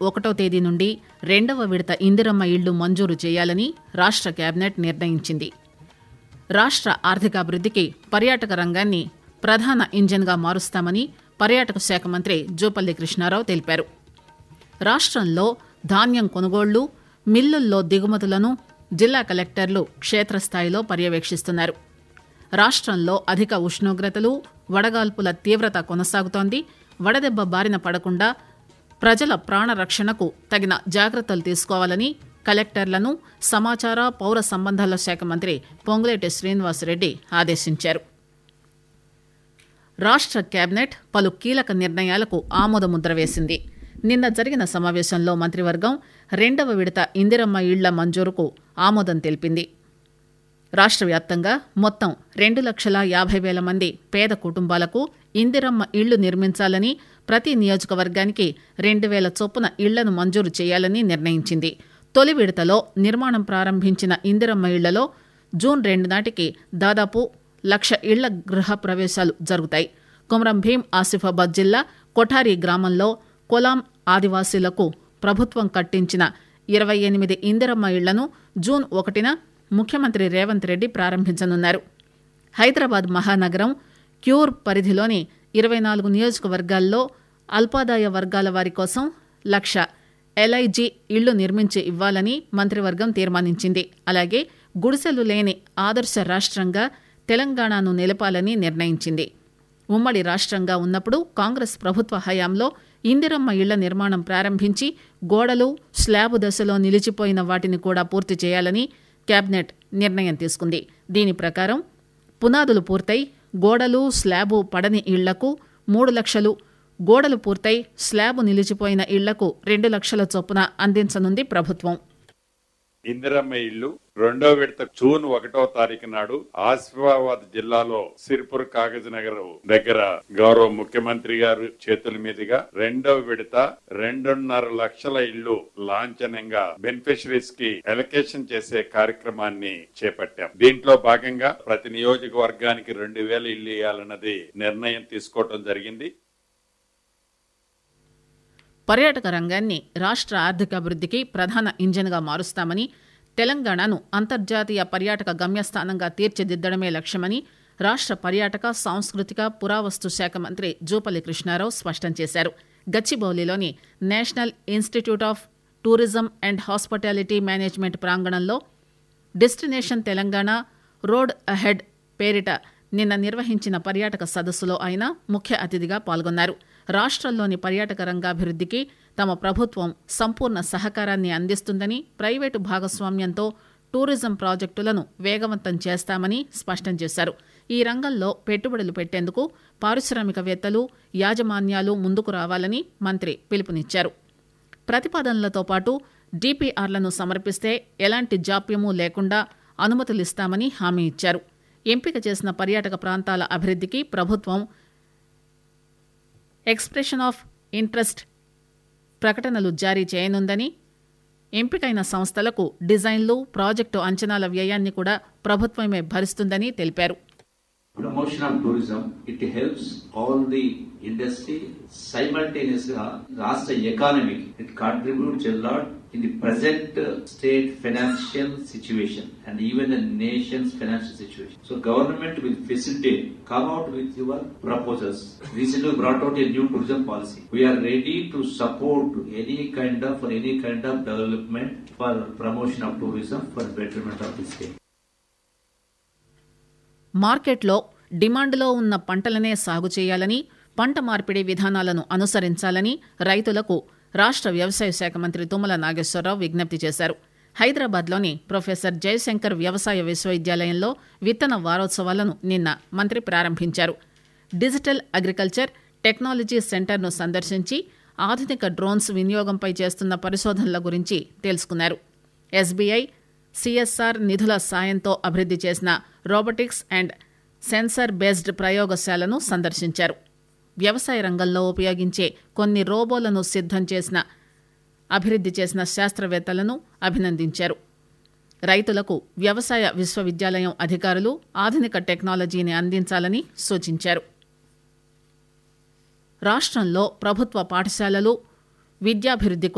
ఒకటో తేదీ నుండి రెండవ విడత ఇందిరమ్మ ఇళ్లు మంజూరు చేయాలని రాష్ట కేబినెట్ నిర్ణయించింది రాష్ట ఆర్థికాభివృద్దికి పర్యాటక రంగాన్ని ప్రధాన ఇంజన్గా మారుస్తామని పర్యాటక శాఖ మంత్రి జూపల్లి కృష్ణారావు తెలిపారు రాష్ట్రంలో ధాన్యం కొనుగోళ్లు మిల్లుల్లో దిగుమతులను జిల్లా కలెక్టర్లు క్షేత్రస్థాయిలో పర్యవేక్షిస్తున్నారు రాష్ట్రంలో అధిక ఉష్ణోగ్రతలు వడగాల్పుల తీవ్రత కొనసాగుతోంది వడదెబ్బ బారిన పడకుండా ప్రజల ప్రాణరక్షణకు తగిన జాగ్రత్తలు తీసుకోవాలని కలెక్టర్లను సమాచార పౌర సంబంధాల శాఖ మంత్రి పొంగులేటి శ్రీనివాసరెడ్డి ఆదేశించారు రాష్ట్ర కేబినెట్ పలు కీలక నిర్ణయాలకు ఆమోదముద్ర వేసింది నిన్న జరిగిన సమావేశంలో మంత్రివర్గం రెండవ విడత ఇందిరమ్మ ఇళ్ల మంజూరుకు ఆమోదం తెలిపింది రాష్ట్ర వ్యాప్తంగా మొత్తం రెండు లక్షల యాభై వేల మంది పేద కుటుంబాలకు ఇందిరమ్మ ఇళ్లు నిర్మించాలని ప్రతి నియోజకవర్గానికి రెండు వేల చొప్పున ఇళ్లను మంజూరు చేయాలని నిర్ణయించింది తొలి విడతలో నిర్మాణం ప్రారంభించిన ఇందిరమ్మ ఇళ్లలో జూన్ రెండు నాటికి దాదాపు లక్ష ఇళ్ల గృహ ప్రవేశాలు జరుగుతాయి కొమరం భీం ఆసిఫాబాద్ జిల్లా కొఠారి గ్రామంలో కొలాం ఆదివాసీలకు ప్రభుత్వం కట్టించిన ఇరవై ఎనిమిది ఇందిరమ్మ ఇళ్లను జూన్ ఒకటిన ముఖ్యమంత్రి రేవంత్ రెడ్డి ప్రారంభించనున్నారు హైదరాబాద్ మహానగరం క్యూర్ పరిధిలోని ఇరవై నాలుగు నియోజకవర్గాల్లో అల్పాదాయ వర్గాల వారి కోసం లక్ష ఎల్ఐజీ ఇళ్లు నిర్మించి ఇవ్వాలని మంత్రివర్గం తీర్మానించింది అలాగే గుడిసెలు లేని ఆదర్శ రాష్ట్రంగా తెలంగాణను నిలపాలని నిర్ణయించింది ఉమ్మడి రాష్ట్రంగా ఉన్నప్పుడు కాంగ్రెస్ ప్రభుత్వ హయాంలో ఇందిరమ్మ ఇళ్ల నిర్మాణం ప్రారంభించి గోడలు స్లాబు దశలో నిలిచిపోయిన వాటిని కూడా పూర్తి చేయాలని కేబినెట్ నిర్ణయం తీసుకుంది దీని ప్రకారం పునాదులు పూర్తయి గోడలు స్లాబు పడని ఇళ్లకు మూడు లక్షలు గోడలు పూర్తయి స్లాబు నిలిచిపోయిన ఇళ్లకు రెండు లక్షల చొప్పున అందించనుంది ప్రభుత్వం ఇందిరమ్మ ఇల్లు రెండో విడత జూన్ ఒకటో తారీఖు నాడు ఆసిఫాబాద్ జిల్లాలో సిరిపుర్ కాగజ్ నగర్ దగ్గర గౌరవ ముఖ్యమంత్రి గారు చేతుల మీదుగా రెండో విడత రెండున్నర లక్షల ఇల్లు లాంఛనంగా బెనిఫిషరీస్ కి ఎలకేషన్ చేసే కార్యక్రమాన్ని చేపట్టాం దీంట్లో భాగంగా ప్రతి నియోజకవర్గానికి రెండు వేల ఇల్లు ఇవ్వాలన్నది నిర్ణయం తీసుకోవడం జరిగింది పర్యాటక రంగాన్ని రాష్ట్ర ఆర్థికాభివృద్ధికి ప్రధాన ఇంజన్గా మారుస్తామని తెలంగాణను అంతర్జాతీయ పర్యాటక గమ్యస్థానంగా తీర్చిదిద్దడమే లక్ష్యమని రాష్ట్ర పర్యాటక సాంస్కృతిక పురావస్తు శాఖ మంత్రి జూపల్లి కృష్ణారావు స్పష్టం చేశారు గచ్చిబౌలిలోని national institute of tourism and hospitality management ప్రాంగణంలో డెస్టినేషన్ తెలంగాణ రోడ్ అహెడ్ పేరిట నిన్న నిర్వహించిన పర్యాటక సదస్సులో ఆయన ముఖ్య అతిథిగా పాల్గొన్నారు రాష్ట్రంలోని పర్యాటక రంగాభివృద్ధికి తమ ప్రభుత్వం సంపూర్ణ సహకారాన్ని అందిస్తుందని ప్రైవేటు భాగస్వామ్యంతో టూరిజం ప్రాజెక్టులను వేగవంతం చేస్తామని స్పష్టం చేశారు ఈ రంగంలో పెట్టుబడులు పెట్టేందుకు పారిశ్రామికవేత్తలు యాజమాన్యాలు ముందుకు రావాలని మంత్రి పిలుపునిచ్చారు ప్రతిపాదనలతో పాటు డిపిఆర్లను సమర్పిస్తే ఎలాంటి జాప్యమూ లేకుండా అనుమతులిస్తామని హామీ ఇచ్చారు ఎంపిక చేసిన పర్యాటక ప్రాంతాల అభివృద్ధికి ప్రభుత్వం ఎక్స్ప్రెషన్ ఆఫ్ ఇంట్రెస్ట్ ప్రకటనలు జారీ చేయనుందని ఎంపికైన సంస్థలకు డిజైన్లు ప్రాజెక్టు అంచనాల వ్యయాన్ని కూడా ప్రభుత్వమే భరిస్తుందని తెలిపారు promotion of tourism, it helps all the industry simultaneously రాష్ట్ర ఎకానమీకి it contributes a lot in the present uh, state financial situation and even the nation's financial situation. So government will facilitate, come out with your proposals. Recently we brought out a new tourism policy. We are ready to support any kind of or any kind of development for promotion of tourism for betterment of the state. మార్కెట్లో డిమాండ్లో ఉన్న పంటలనే సాగు చేయాలని పంట మార్పిడి విధానాలను అనుసరించాలని రైతులకు రాష్ట్ర వ్యవసాయ శాఖ మంత్రి తుమ్మల నాగేశ్వరరావు విజ్ఞప్తి చేశారు హైదరాబాద్లోని ప్రొఫెసర్ జయశంకర్ వ్యవసాయ విశ్వవిద్యాలయంలో విత్తన వారోత్సవాలను నిన్న మంత్రి ప్రారంభించారు డిజిటల్ అగ్రికల్చర్ టెక్నాలజీ సెంటర్ను సందర్శించి ఆధునిక డ్రోన్స్ వినియోగంపై చేస్తున్న పరిశోధనల గురించి తెలుసుకున్నారు ఎస్బీఐ సిఎస్ఆర్ నిధుల సాయంతో అభివృద్ది చేసిన రోబోటిక్స్ అండ్ సెన్సార్ బేస్డ్ ప్రయోగశాలను సందర్శించారు వ్యవసాయ రంగంలో ఉపయోగించే కొన్ని రోబోలను సిద్ధం చేసిన అభివృద్ది చేసిన శాస్త్రవేత్తలను అభినందించారు రైతులకు వ్యవసాయ విశ్వవిద్యాలయం అధికారులు ఆధునిక టెక్నాలజీని అందించాలని సూచించారు రాష్ట్రంలో ప్రభుత్వ పాఠశాలలు విద్యాభివృద్ది